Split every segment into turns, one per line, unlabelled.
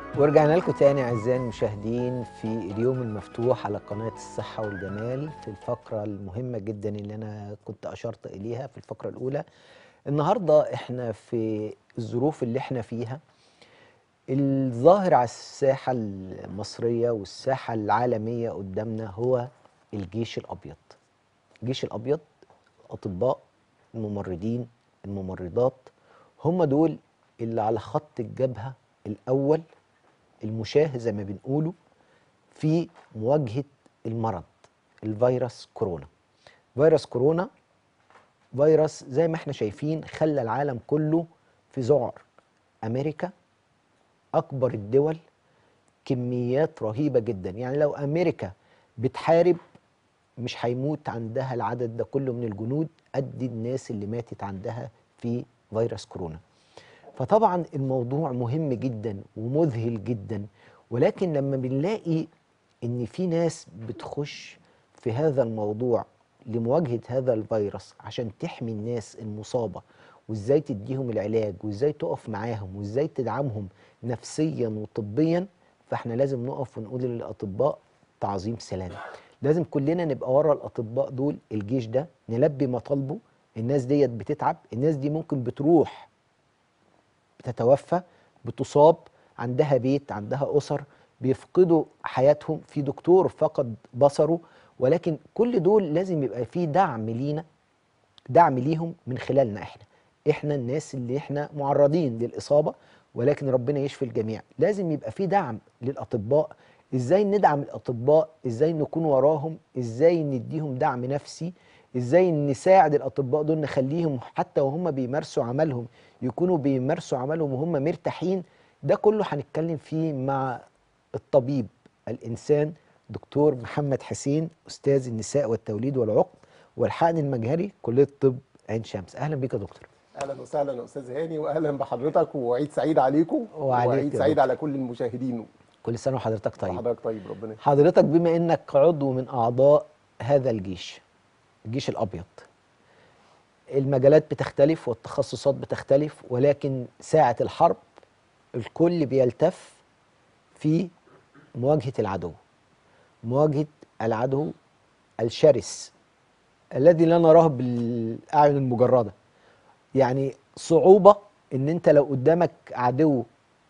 ورجعنا لكم تاني اعزائي المشاهدين في اليوم المفتوح على قناه الصحه والجمال في الفقره المهمه جدا اللي انا كنت اشرت اليها في الفقره الاولى النهارده احنا في الظروف اللي احنا فيها الظاهر على الساحه المصريه والساحه العالميه قدامنا هو الجيش الابيض الجيش الابيض اطباء الممرضين الممرضات هم دول اللي على خط الجبهه الاول المشاه زي ما بنقوله في مواجهه المرض الفيروس كورونا فيروس كورونا فيروس زي ما احنا شايفين خلى العالم كله في ذعر امريكا اكبر الدول كميات رهيبه جدا يعني لو امريكا بتحارب مش هيموت عندها العدد ده كله من الجنود قد الناس اللي ماتت عندها في فيروس كورونا فطبعا الموضوع مهم جدا ومذهل جدا ولكن لما بنلاقي ان في ناس بتخش في هذا الموضوع لمواجهه هذا الفيروس عشان تحمي الناس المصابه وازاي تديهم العلاج وازاي تقف معاهم وازاي تدعمهم نفسيا وطبيا فاحنا لازم نقف ونقول للاطباء تعظيم سلام لازم كلنا نبقى ورا الاطباء دول الجيش ده نلبي مطالبه الناس ديت بتتعب الناس دي ممكن بتروح بتتوفى بتصاب عندها بيت عندها أسر بيفقدوا حياتهم في دكتور فقد بصره ولكن كل دول لازم يبقى فيه دعم لينا دعم ليهم من خلالنا احنا احنا الناس اللي احنا معرضين للإصابة ولكن ربنا يشفي الجميع لازم يبقى فيه دعم للأطباء ازاي ندعم الأطباء ازاي نكون وراهم ازاي نديهم دعم نفسي ازاي نساعد الاطباء دول نخليهم حتى وهم بيمارسوا عملهم يكونوا بيمارسوا عملهم وهم مرتاحين ده كله هنتكلم فيه مع الطبيب الانسان دكتور محمد حسين استاذ النساء والتوليد والعقم والحقن المجهري كليه الطب عين شمس اهلا بيك يا دكتور
اهلا وسهلا يا استاذ هاني واهلا بحضرتك وعيد سعيد عليكم
وعليك
وعيد
يا
سعيد
دكتور.
على كل المشاهدين
كل سنه وحضرتك طيب
حضرتك طيب ربنا يخليك.
حضرتك بما انك عضو من اعضاء هذا الجيش الجيش الابيض المجالات بتختلف والتخصصات بتختلف ولكن ساعه الحرب الكل بيلتف في مواجهه العدو مواجهه العدو الشرس الذي لا نراه بالاعين المجرده يعني صعوبه ان انت لو قدامك عدو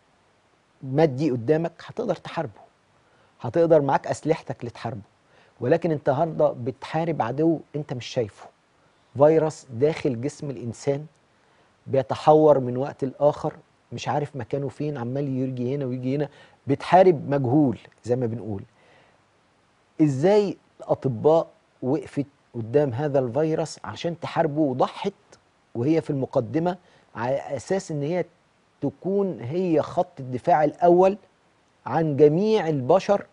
مادي قدامك هتقدر تحاربه هتقدر معاك اسلحتك لتحاربه ولكن انت النهارده بتحارب عدو انت مش شايفه فيروس داخل جسم الانسان بيتحور من وقت لاخر مش عارف مكانه فين عمال يجي هنا ويجي هنا بتحارب مجهول زي ما بنقول ازاي الاطباء وقفت قدام هذا الفيروس عشان تحاربه وضحت وهي في المقدمه على اساس ان هي تكون هي خط الدفاع الاول عن جميع البشر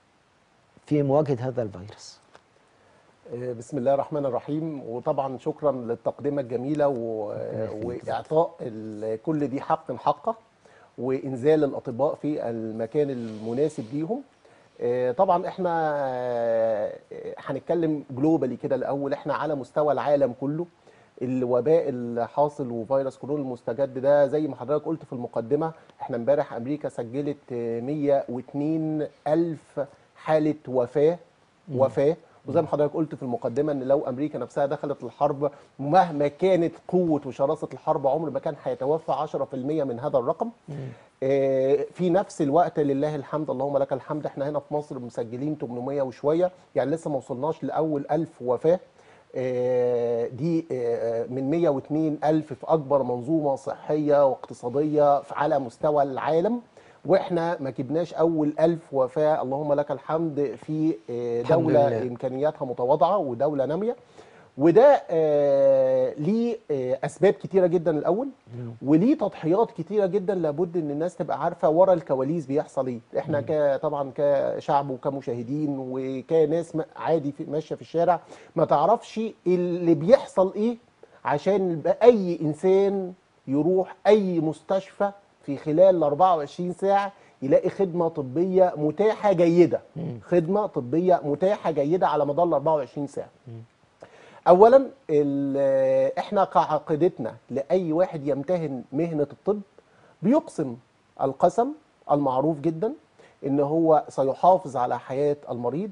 في مواجهه هذا الفيروس
آه، بسم الله الرحمن الرحيم وطبعا شكرا للتقدمه الجميله و...
يخليك.
واعطاء ال- كل ذي حق حقه وانزال الاطباء في المكان المناسب ليهم آه، طبعا احنا آه، هنتكلم جلوبالي كده الاول احنا على مستوى العالم كله الوباء اللي حاصل وفيروس كورونا المستجد ده زي ما حضرتك قلت في المقدمه احنا امبارح امريكا سجلت آه، 102 الف حاله وفاه وفاه وزي ما حضرتك قلت في المقدمه ان لو امريكا نفسها دخلت الحرب مهما كانت قوه وشراسه الحرب عمر ما كان هيتوفى 10% من هذا الرقم آه، في نفس الوقت لله الحمد اللهم لك الحمد احنا هنا في مصر مسجلين 800 وشويه يعني لسه ما وصلناش لاول 1000 وفاه آه، دي آه، من 102 ألف في أكبر منظومة صحية واقتصادية في- على مستوى العالم واحنا ما جبناش اول ألف وفاة اللهم لك الحمد في آه،
الحمد
دولة
لله.
امكانياتها متواضعة ودولة نامية وده آه، ليه آه، اسباب كتيره جدا الاول وليه تضحيات كتيره جدا لابد ان الناس تبقى عارفه ورا الكواليس بيحصل ايه احنا ك طبعا كشعب وكمشاهدين وكناس م- عادي في ماشيه في الشارع ما تعرفش اللي بيحصل ايه عشان يبقى اي انسان يروح اي مستشفى في خلال ال 24 ساعه يلاقي خدمه طبيه متاحه جيده خدمه طبيه متاحه جيده على مدار ال 24 ساعه اولا ال- احنا كعقيدتنا لاي واحد يمتهن مهنه الطب بيقسم القسم المعروف جدا ان هو سيحافظ على حياه المريض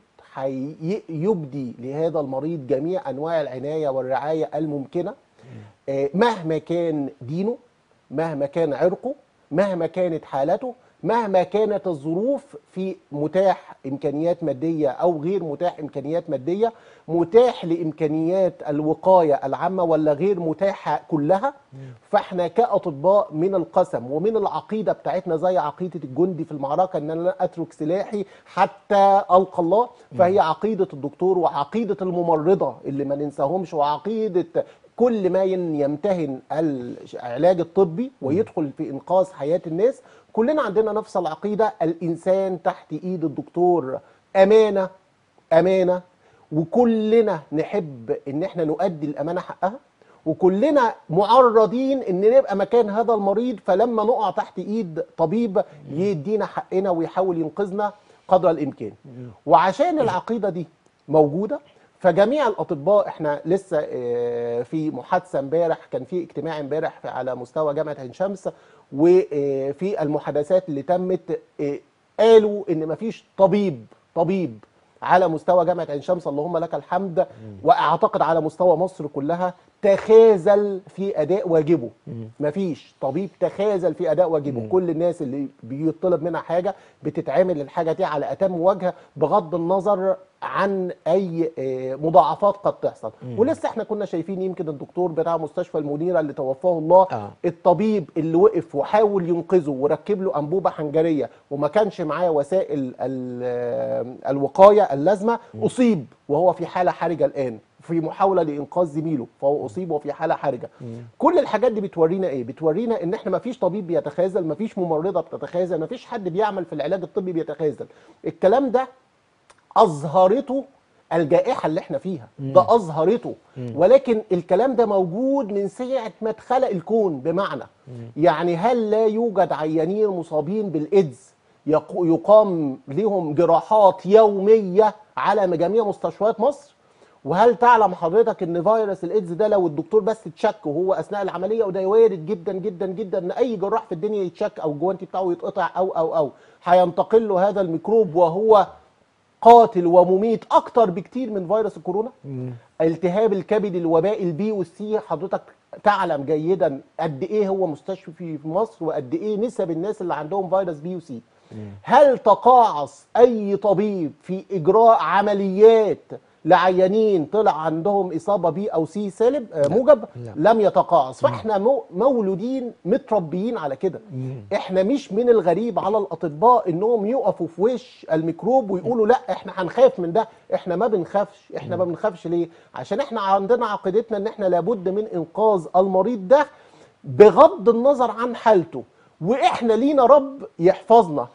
يبدي لهذا المريض جميع انواع العنايه والرعايه الممكنه آه، مهما كان دينه مهما كان عرقه مهما كانت حالته مهما كانت الظروف في متاح امكانيات ماديه او غير متاح امكانيات ماديه متاح لامكانيات الوقايه العامه ولا غير متاحه كلها فاحنا كاطباء من القسم ومن العقيده بتاعتنا زي عقيده الجندي في المعركه ان انا لا اترك سلاحي حتى القى الله فهي عقيده الدكتور وعقيده الممرضه اللي ما ننساهمش وعقيده كل ما ين- يمتهن العلاج الطبي ويدخل في انقاذ حياه الناس كلنا عندنا نفس العقيده الانسان تحت ايد الدكتور امانه امانه وكلنا نحب ان احنا نؤدي الامانه حقها وكلنا معرضين ان نبقى مكان هذا المريض فلما نقع تحت ايد طبيب يدينا حقنا ويحاول ينقذنا قدر الامكان وعشان العقيده دي موجوده فجميع الاطباء احنا لسه آه، في محادثه امبارح كان في اجتماع امبارح في- على مستوى جامعه عين شمس وفي المحادثات اللي تمت آه، قالوا ان مفيش طبيب طبيب على مستوى جامعه عين شمس اللهم لك الحمد واعتقد على مستوى مصر كلها تخاذل في اداء واجبه مفيش طبيب تخاذل في اداء واجبه كل الناس اللي بيطلب منها حاجه بتتعامل الحاجه دي على اتم وجه بغض النظر عن اي آه، مضاعفات قد تحصل ولسه احنا كنا شايفين يمكن الدكتور بتاع مستشفى المنيره اللي توفاه الله
آه.
الطبيب اللي وقف وحاول ينقذه وركب له انبوبه حنجريه وما كانش معاه وسائل ال- الوقايه اللازمه اصيب وهو في حاله حرجه الان في محاوله لانقاذ زميله فهو اصيب وفي حاله حرجه كل الحاجات دي بتورينا ايه بتورينا ان احنا ما فيش طبيب بيتخاذل ما فيش ممرضه بتتخاذل ما فيش حد بيعمل في العلاج الطبي بيتخاذل الكلام ده اظهرته الجائحه اللي احنا فيها ده اظهرته ولكن الكلام ده موجود من ساعه ما اتخلق الكون بمعنى يعني هل لا يوجد عيانين مصابين بالايدز يق- يقام لهم جراحات يوميه على جميع مستشفيات مصر وهل تعلم حضرتك ان فيروس الايدز ده لو الدكتور بس اتشك وهو اثناء العمليه وده وارد جدا جدا جدا ان اي جراح في الدنيا يتشك او الجوانتي بتاعه يتقطع او او او هينتقل له هذا الميكروب وهو قاتل ومميت اكتر بكتير من فيروس الكورونا التهاب الكبد الوباء البي والسي حضرتك تعلم جيدا قد ايه هو مستشفى في مصر وقد ايه نسب الناس اللي عندهم فيروس بي وسي هل تقاعس اي طبيب في اجراء عمليات لعيانين طلع عندهم اصابه بي او سي سالب آه، موجب
لا.
لم يتقاعس فاحنا مو- مولودين متربيين على كده احنا مش من الغريب على الاطباء انهم يقفوا في وش الميكروب ويقولوا لا احنا هنخاف من ده احنا ما بنخافش احنا ما بنخافش ليه عشان احنا عندنا عقيدتنا ان احنا لابد من انقاذ المريض ده بغض النظر عن حالته واحنا لينا رب يحفظنا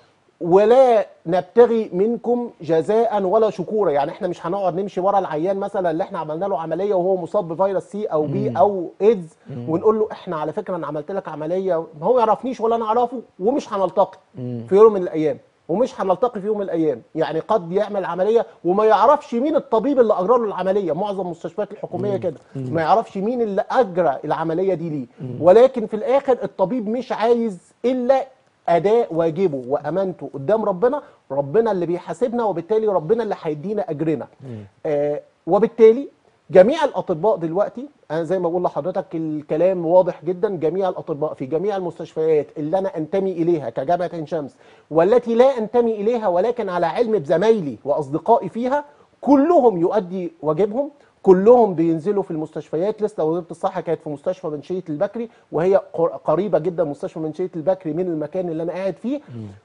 ولا نبتغي منكم جزاء ولا شكورا يعني احنا مش هنقعد نمشي ورا العيان مثلا اللي احنا عملنا له عمليه وهو مصاب بفيروس سي او بي او ايدز ونقول له احنا على فكره انا عملت لك عمليه ما هو يعرفنيش ولا انا اعرفه ومش هنلتقي في يوم من الايام ومش هنلتقي في يوم من الايام يعني قد يعمل عمليه وما يعرفش مين الطبيب اللي اجرى له العمليه معظم المستشفيات الحكوميه كده ما يعرفش مين اللي اجرى العمليه دي ليه ولكن في الاخر الطبيب مش عايز الا اداء واجبه وامانته قدام ربنا ربنا اللي بيحاسبنا وبالتالي ربنا اللي هيدينا اجرنا آه وبالتالي جميع الاطباء دلوقتي انا زي ما بقول لحضرتك الكلام واضح جدا جميع الاطباء في جميع المستشفيات اللي انا انتمي اليها كجامعه عين شمس والتي لا انتمي اليها ولكن على علم بزمايلي واصدقائي فيها كلهم يؤدي واجبهم كلهم بينزلوا في المستشفيات لسه وزاره الصحه كانت في مستشفى منشيه البكري وهي قر- قريبه جدا مستشفى منشيه البكري من المكان اللي انا قاعد فيه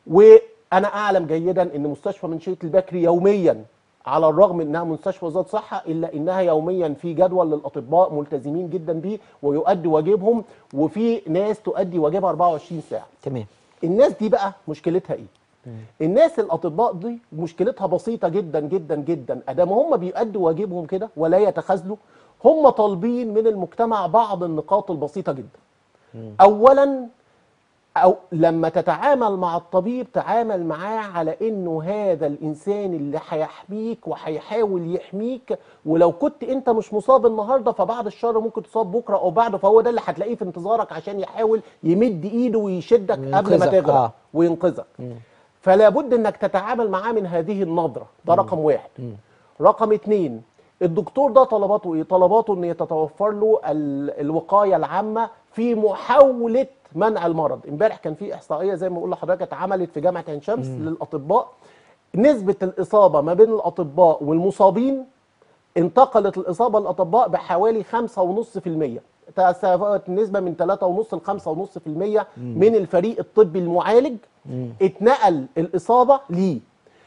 وانا اعلم جيدا ان مستشفى منشيه البكري يوميا على الرغم انها مستشفى ذات صحه الا انها يوميا في جدول للاطباء ملتزمين جدا بيه ويؤدي واجبهم وفي ناس تؤدي واجبها 24 ساعه
تمام
الناس دي بقى مشكلتها ايه الناس الاطباء دي مشكلتها بسيطه جدا جدا جدا ادام هم بيؤدوا واجبهم كده ولا يتخاذلوا هم طالبين من المجتمع بعض النقاط البسيطه جدا اولا او لما تتعامل مع الطبيب تعامل معاه على انه هذا الانسان اللي هيحميك وهيحاول يحميك ولو كنت انت مش مصاب النهارده فبعد الشر ممكن تصاب بكره او بعده فهو ده اللي هتلاقيه في انتظارك عشان يحاول يمد ايده ويشدك قبل ما
وينقذك،
تغرق
آه.
وينقذك فلا بد انك تتعامل معاه من هذه النظره ده رقم واحد رقم اتنين الدكتور ده طلباته ايه طلباته ان يتتوفر له ال- الوقايه العامه في محاوله منع المرض امبارح كان في احصائيه زي ما بقول لحضرتك اتعملت في جامعه عين شمس للاطباء نسبه الاصابه ما بين الاطباء والمصابين انتقلت الاصابه للاطباء بحوالي 5.5% تساوت النسبه من 3.5 ل 5.5% من الفريق الطبي المعالج اتنقل الاصابه ليه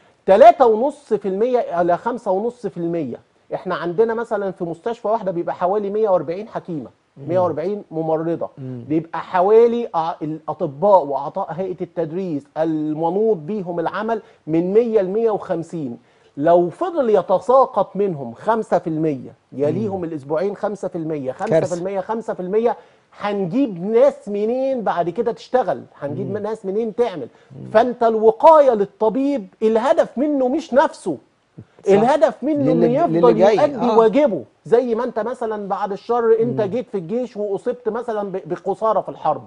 3.5% الى 5.5% احنا عندنا مثلا في مستشفى واحده بيبقى حوالي 140 حكيمه 140 ممرضه بيبقى حوالي أع- الاطباء واعضاء هيئه التدريس المنوط بيهم العمل من 100 ل 150 لو فضل يتساقط منهم 5% يليهم الاسبوعين 5% 5% 5% هنجيب ناس منين بعد كده تشتغل هنجيب ناس منين تعمل فانت الوقايه للطبيب الهدف منه مش نفسه
صح.
الهدف منه انه
للي- للي
يفضل
جاي.
يؤدي
آه.
واجبه زي ما انت مثلا بعد الشر انت جيت في الجيش واصبت مثلا ب- بخساره في الحرب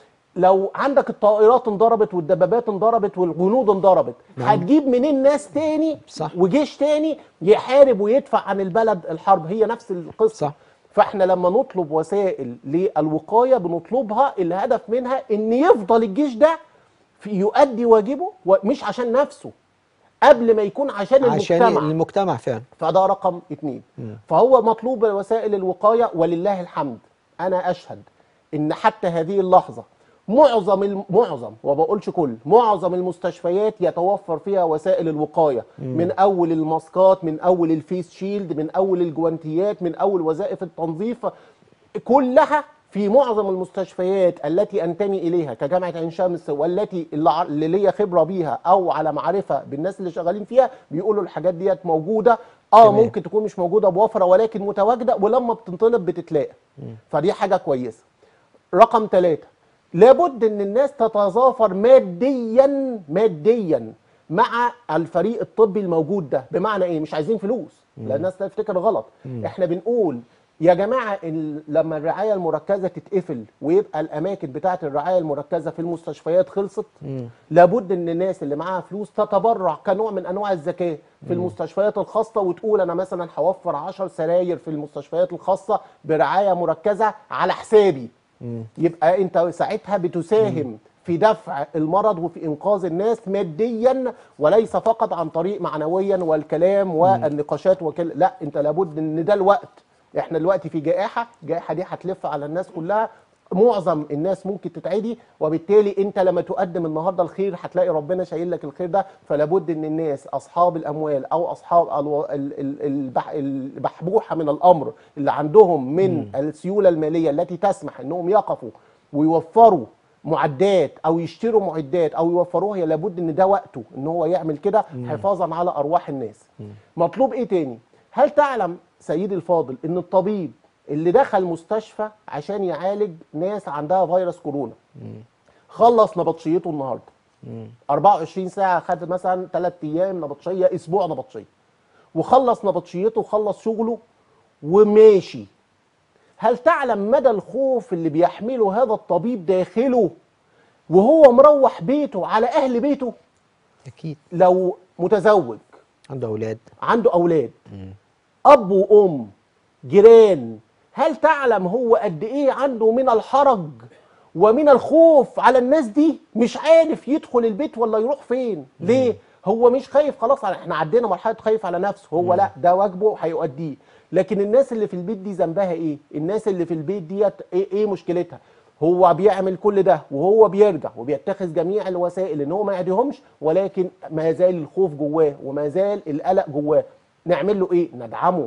لو عندك الطائرات انضربت والدبابات انضربت والجنود انضربت هتجيب منين ناس تاني
صح.
وجيش تاني يحارب ويدفع عن البلد الحرب هي نفس القصه
صح.
فاحنا لما نطلب وسائل للوقايه بنطلبها الهدف منها ان يفضل الجيش ده في يؤدي واجبه ومش عشان نفسه قبل ما يكون عشان,
عشان
المجتمع
المجتمع فعلا
فده رقم اتنين فهو مطلوب وسائل الوقاية ولله الحمد أنا أشهد إن حتى هذه اللحظة معظم الم... معظم وبقولش كل معظم المستشفيات يتوفر فيها وسائل الوقاية من أول الماسكات من أول الفيس شيلد من أول الجوانتيات من أول وظائف التنظيف كلها في معظم المستشفيات التي انتمي اليها كجامعه عين شمس والتي اللي ع- اللي ليا خبره بيها او على معرفه بالناس اللي شغالين فيها بيقولوا الحاجات ديت موجوده اه
تمام.
ممكن تكون مش موجوده بوفره ولكن متواجده ولما بتنطلب بتتلاقى فدي حاجه كويسه رقم ثلاثة لابد ان الناس تتظافر ماديا ماديا مع الفريق الطبي الموجود ده بمعنى ايه مش عايزين فلوس لا الناس تفتكر غلط احنا بنقول يا جماعه ال- لما الرعايه المركزه تتقفل ويبقى الاماكن بتاعه الرعايه المركزه في المستشفيات خلصت لابد ان الناس اللي معاها فلوس تتبرع كنوع من انواع الزكاه في المستشفيات الخاصه وتقول انا مثلا هوفر 10 سراير في المستشفيات الخاصه برعايه مركزه على حسابي يبقى انت ساعتها بتساهم في دفع المرض وفي انقاذ الناس ماديا وليس فقط عن طريق معنويا والكلام والنقاشات وكل لا انت لابد ان ده الوقت احنا دلوقتي في جائحه الجائحه دي هتلف على الناس كلها معظم الناس ممكن تتعدي وبالتالي انت لما تقدم النهارده الخير هتلاقي ربنا شايل لك الخير ده فلابد ان الناس اصحاب الاموال او اصحاب الو- ال- ال- البح- البحبوحه من الامر اللي عندهم من السيوله الماليه التي تسمح انهم يقفوا ويوفروا معدات او يشتروا معدات او يوفروها هي لابد ان ده وقته ان هو يعمل كده حفاظا على ارواح الناس مطلوب ايه تاني هل تعلم سيدي الفاضل ان الطبيب اللي دخل مستشفى عشان يعالج ناس عندها فيروس كورونا خلص نبطشيته النهارده 24 ساعه خد مثلا 3 ايام نبطشيه اسبوع نبطشيه وخلص نبطشيته وخلص شغله وماشي هل تعلم مدى الخوف اللي بيحمله هذا الطبيب داخله وهو مروح بيته على اهل بيته
اكيد
لو متزوج
عنده اولاد
عنده اولاد اب وام جيران هل تعلم هو قد ايه عنده من الحرج ومن الخوف على الناس دي مش عارف يدخل البيت ولا يروح فين ليه هو مش خايف خلاص احنا عدينا مرحله خايف على نفسه هو لا ده واجبه هيؤديه لكن الناس اللي في البيت دي ذنبها ايه الناس اللي في البيت ديت ايه, إيه مشكلتها هو بيعمل كل ده وهو بيرجع وبيتخذ جميع الوسائل ان هو ما يعديهمش ولكن ما زال الخوف جواه وما زال القلق جواه نعمل له ايه ندعمه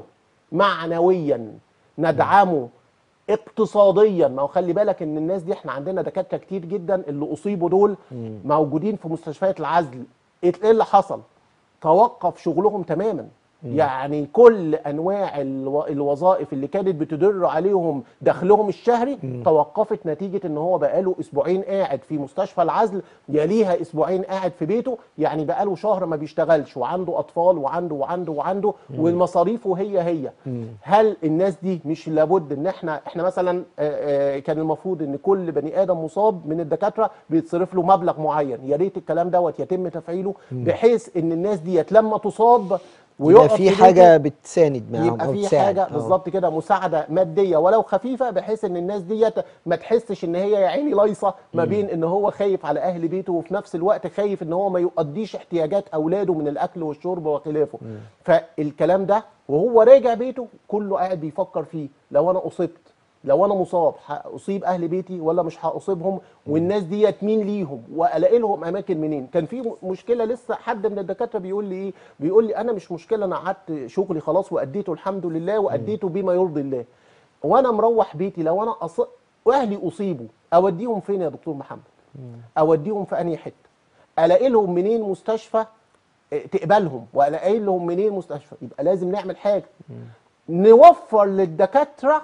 معنويا ندعمه اقتصاديا ما هو خلي بالك ان الناس دي احنا عندنا دكاتره كتير جدا اللي اصيبوا دول موجودين في مستشفيات العزل ايه اللي حصل توقف شغلهم تماما يعني كل انواع الو- الوظائف اللي كانت بتدر عليهم دخلهم الشهري توقفت نتيجه ان هو بقاله اسبوعين قاعد في مستشفى العزل يليها اسبوعين قاعد في بيته يعني بقاله شهر ما بيشتغلش وعنده اطفال وعنده وعنده وعنده والمصاريف هي هي هل الناس دي مش لابد ان احنا احنا مثلا آه، آه، كان المفروض ان كل بني ادم مصاب من الدكاتره بيتصرف له مبلغ معين يا ريت الكلام دوت يتم تفعيله بحيث ان الناس ديت لما تصاب
يبقى
ويقف
في
بيته
حاجه بتساند معاهم
يبقى
او
في
تساعد
حاجه
آه.
بالظبط كده مساعده ماديه ولو خفيفه بحيث ان الناس ديت ما تحسش ان هي يا عيني لايصه ما بين ان هو خايف على اهل بيته وفي نفس الوقت خايف ان هو ما يؤديش احتياجات اولاده من الاكل والشرب وخلافه فالكلام ده وهو راجع بيته كله قاعد بيفكر فيه لو انا اصبت لو انا مصاب هاصيب اهل بيتي ولا مش هاصيبهم والناس ديت مين ليهم والاقي لهم اماكن منين كان في م- مشكله لسه حد من الدكاتره بيقول لي ايه بيقول لي انا مش مشكله انا قعدت شغلي خلاص واديته الحمد لله واديته بما يرضي الله وانا مروح بيتي لو انا أص... واهلي اصيبوا اوديهم فين يا دكتور محمد اوديهم في انهي حته الاقي لهم منين مستشفى إيه، تقبلهم والاقي لهم منين مستشفى يبقى لازم نعمل حاجه نوفر للدكاتره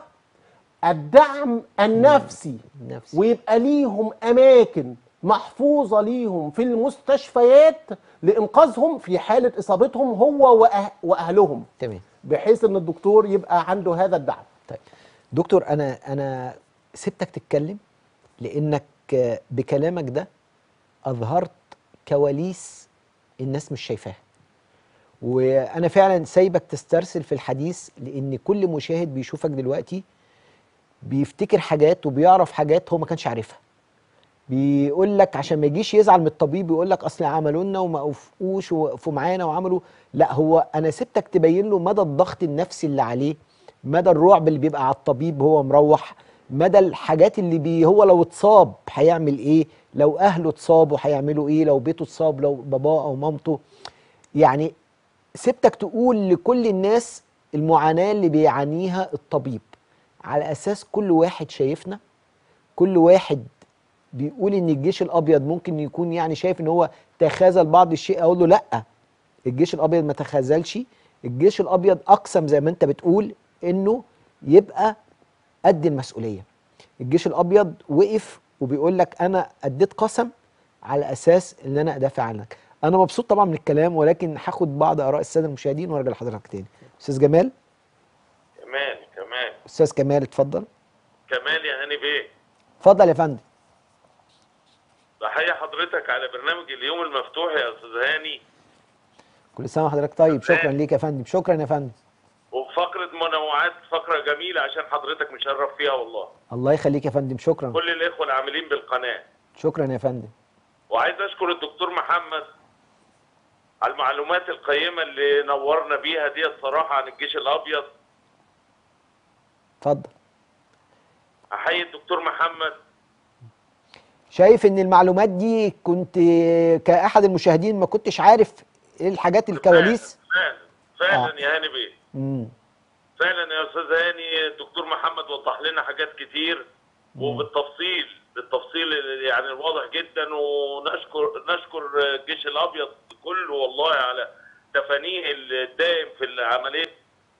الدعم النفسي
نفسي.
ويبقى ليهم اماكن محفوظه ليهم في المستشفيات لانقاذهم في حاله اصابتهم هو وأه- واهلهم
تمام
بحيث ان الدكتور يبقى عنده هذا الدعم
طيب دكتور انا انا سبتك تتكلم لانك آه، بكلامك ده اظهرت كواليس الناس مش شايفاها وانا فعلا سايبك تسترسل في الحديث لان كل مشاهد بيشوفك دلوقتي بيفتكر حاجات وبيعرف حاجات هو ما كانش عارفها بيقول لك عشان ما يجيش يزعل من الطبيب ويقول لك اصل عملوا لنا وما وافقوش ووقفوا معانا وعملوا لا هو انا سبتك تبين له مدى الضغط النفسي اللي عليه مدى الرعب اللي بيبقى على الطبيب وهو مروح مدى الحاجات اللي بي هو لو اتصاب هيعمل ايه لو اهله اتصابوا هيعملوا ايه لو بيته اتصاب لو باباه او مامته يعني سبتك تقول لكل الناس المعاناة اللي بيعانيها الطبيب على أساس كل واحد شايفنا كل واحد بيقول إن الجيش الأبيض ممكن يكون يعني شايف إن هو تخاذل بعض الشيء أقول له لأ الجيش الأبيض ما تخاذلش الجيش الأبيض أقسم زي ما أنت بتقول إنه يبقى قد المسؤولية الجيش الأبيض وقف وبيقول لك أنا أديت قسم على أساس إن أنا أدافع عنك أنا مبسوط طبعا من الكلام ولكن هاخد بعض آراء السادة المشاهدين وأرجع لحضرتك تاني أستاذ جمال
كمال كمال
أستاذ كمال اتفضل
كمال يا هاني بيه
اتفضل يا فندم
بحيي حضرتك على برنامج اليوم المفتوح يا استاذ هاني
كل سنة وحضرتك طيب شكرا ليك يا فندم شكرا يا فندم
وفقرة منوعات فقرة جميلة عشان حضرتك مشرف فيها والله
الله يخليك يا فندم شكرا
كل الإخوة العاملين بالقناة
شكرا يا فندم
وعايز أشكر الدكتور محمد على المعلومات القيمة اللي نورنا بيها دي الصراحة عن الجيش الأبيض
اتفضل
أحيي الدكتور محمد
شايف ان المعلومات دي كنت كأحد المشاهدين ما كنتش عارف ايه الحاجات الكواليس
فعلا فعلا يا هاني بيه
امم
فعلا يا استاذ هاني الدكتور محمد وضح لنا حاجات كتير وبالتفصيل بالتفصيل يعني الواضح جدا ونشكر نشكر الجيش الابيض كله والله على تفانيه الدائم في العمليه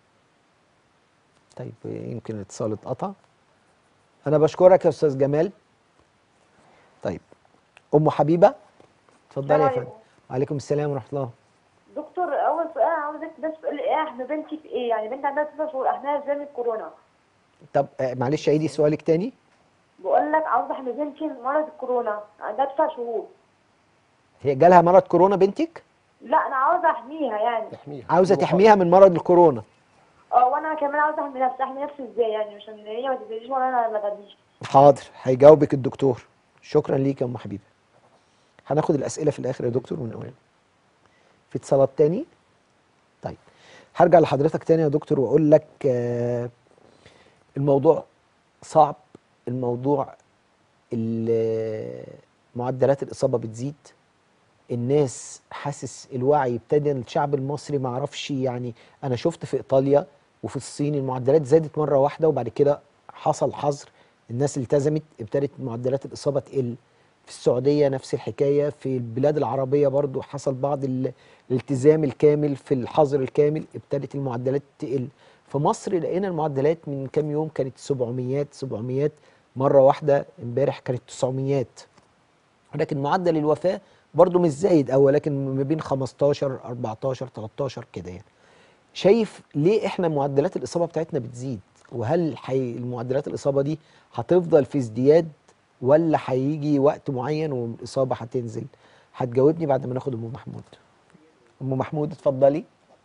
طيب يمكن الاتصال اتقطع انا بشكرك يا استاذ جمال طيب ام حبيبه اتفضلي يا
السلام
فندم وعليكم السلام ورحمه الله
دكتور اول سؤال عاوزك بس تقول ايه احنا بنتي في ايه يعني بنتي عندها تسع شهور احنا ازاي من الكورونا
طب آه، معلش عيدي سؤالك تاني
بقول لك عاوزه احمي بنتي من مرض الكورونا عندها تسع شهور
هي جالها مرض كورونا بنتك
لا انا عاوزه احميها يعني
تحميها
عاوزه
الوقاية.
تحميها من مرض الكورونا
اه وانا كمان عاوزه احمي نفسي احمي نفسي ازاي يعني عشان هي ما تزيدش ولا انا ما تغنيش
حاضر هيجاوبك الدكتور شكرا ليك يا ام حبيبه هناخد الاسئله في الاخر يا دكتور ونقول في اتصالات تاني طيب هرجع لحضرتك تاني يا دكتور واقول لك آه، الموضوع صعب الموضوع ال- معدلات الاصابه بتزيد الناس حاسس الوعي ابتدى الشعب المصري ما عرفش يعني انا شفت في ايطاليا وفي الصين المعدلات زادت مره واحده وبعد كده حصل حظر الناس التزمت ابتدت معدلات الاصابه تقل في السعوديه نفس الحكايه في البلاد العربيه برضو حصل بعض ال- الالتزام الكامل في الحظر الكامل ابتدت المعدلات تقل في مصر لقينا المعدلات من كام يوم كانت 700 700 مره واحده امبارح كانت 900 ولكن معدل الوفاه برضو مش زايد أوي ولكن ما بين 15 14 13 كده يعني شايف ليه احنا معدلات الاصابه بتاعتنا بتزيد وهل حي المعدلات الاصابه دي هتفضل في ازدياد ولا هيجي وقت معين والاصابه هتنزل هتجاوبني بعد ما ناخد ام محمود ام محمود اتفضلي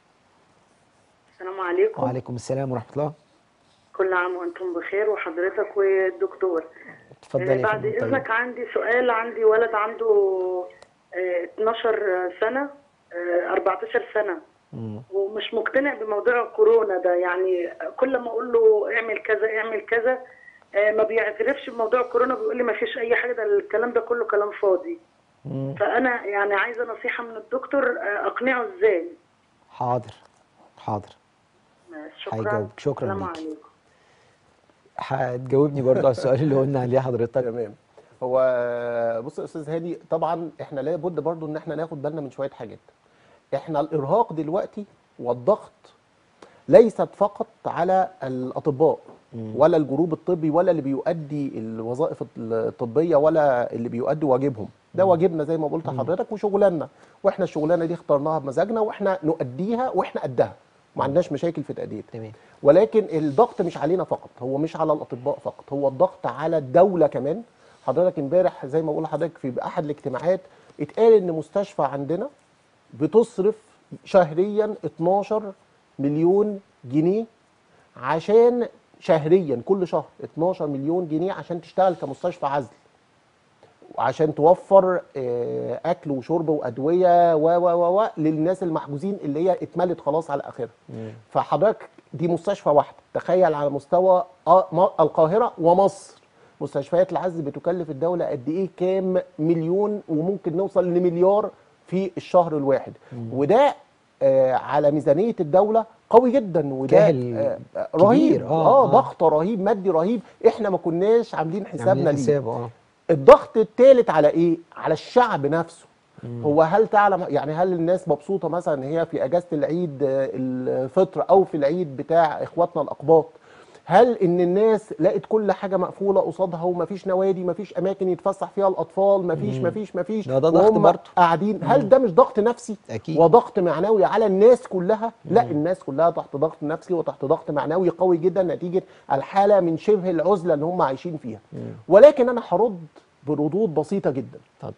السلام عليكم
وعليكم السلام ورحمه الله
كل عام وانتم بخير وحضرتك والدكتور
اتفضلي
آه،
يا
بعد
فندم
اذنك عندي سؤال عندي ولد عنده آه، 12 سنه آه، 14 سنه
مم.
ومش مقتنع بموضوع الكورونا ده يعني كل ما اقول له اعمل كذا اعمل كذا آه، ما بيعترفش بموضوع الكورونا بيقول لي ما فيش اي حاجه ده الكلام ده كله كلام فاضي
مم.
فانا يعني عايزه نصيحه من الدكتور آه، اقنعه ازاي
حاضر حاضر
شكرا
هيجاوبك. شكرا
السلام
ليكي.
عليكم
هتجاوبني برضه على السؤال اللي قلنا عليه حضرتك
تمام هو بص يا استاذ هادي طبعا احنا لابد برضو ان احنا ناخد بالنا من شويه حاجات احنا الارهاق دلوقتي والضغط ليست فقط على الاطباء ولا الجروب الطبي ولا اللي بيؤدي الوظائف الطبيه ولا اللي بيؤدي واجبهم ده واجبنا زي ما قلت لحضرتك وشغلاننا واحنا الشغلانه دي اخترناها بمزاجنا واحنا نؤديها واحنا قدها ما عندناش مشاكل في تأديتها
تمام
ولكن الضغط مش علينا فقط هو مش على الاطباء فقط هو الضغط على الدوله كمان حضرتك امبارح زي ما بقول لحضرتك في احد الاجتماعات اتقال ان مستشفى عندنا بتصرف شهريا 12 مليون جنيه عشان شهريا كل شهر 12 مليون جنيه عشان تشتغل كمستشفى عزل وعشان توفر آه، اكل وشرب وادويه و و و و للناس المحجوزين اللي هي اتملت خلاص على اخرها فحضرتك دي مستشفى واحده تخيل على مستوى آه، م- القاهره ومصر مستشفيات العزل بتكلف الدوله قد ايه كام مليون وممكن نوصل لمليار في الشهر الواحد وده آه على ميزانيه الدوله قوي جدا وده
كاهل
آه آه،
كبير.
رهيب
آه،
اه
آه.
ضغط رهيب مادي رهيب احنا ما كناش عاملين حسابنا
عاملين
ليه
حسابه اه
الضغط الثالث على ايه؟ على الشعب نفسه هو هل تعلم يعني هل الناس مبسوطه مثلا ان هي في اجازه العيد آه، الفطر او في العيد بتاع اخواتنا الاقباط هل ان الناس لقت كل حاجه مقفوله قصادها ومفيش نوادي مفيش اماكن يتفسح فيها الاطفال مفيش مفيش مفيش
ده- ده ضغط
وهم
برضه.
قاعدين هل ده مش ضغط نفسي
أكيد.
وضغط معنوي على الناس كلها لا الناس كلها تحت ضغط نفسي وتحت ضغط معنوي قوي جدا نتيجه الحاله من شبه العزله اللي هم عايشين فيها ولكن انا هرد بردود بسيطه جدا
اتفضل